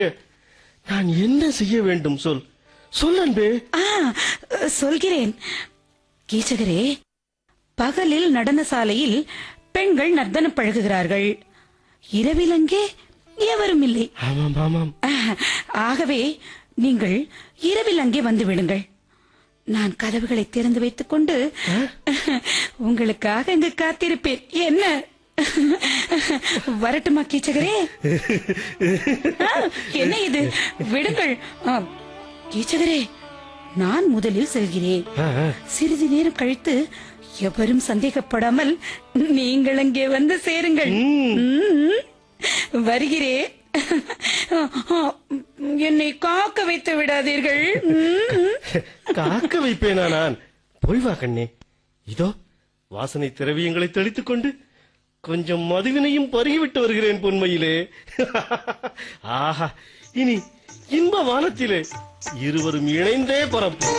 நான் என்ன செய்ய வேண்டும் சொல் சொல் அன்பே ஆ, சொல்கிறேன் கீச்சகரே பகலில் நடன சாலையில் பெண்கள் நர்த்தனம் பழகுகிறார்கள் இரவில் அங்கே எவரும் இல்லை ஆமாம் ஆமாம் ஆஹ், ஆகவே நீங்கள் இரவில் அங்கே வந்து விடுங்கள் நான் கதவுகளை திறந்து வைத்துக் கொண்டு உங்களுக்காக இங்கு காத்திருப்பேன் என்ன வரட்டுமா கீச்சகரே ஆ, என்ன இது விடுங்கள் ஆ, கீச்சகரே நான் முதலில் செல்கிறேன் ஆ, ஆ. சிறிது நேரம் கழித்து எவரும் சந்தேகப்படாமல் நீங்கள் அங்கே வந்து சேருங்கள் ம். வருகிறேன் என்னை காக்க வைத்து விடாதீர்கள் ம். காக்க வைப்பேனா நான் போய் வா கண்ணே இதோ வாசனை திரவியங்களை தெளித்துக் கொண்டு கொஞ்சம் மதுவினையும் பருகிவிட்டு வருகிறேன் பொன்மையிலே ஆஹா இனி இன்ப வானத்திலே இருவரும் இணைந்தே பரப்போம்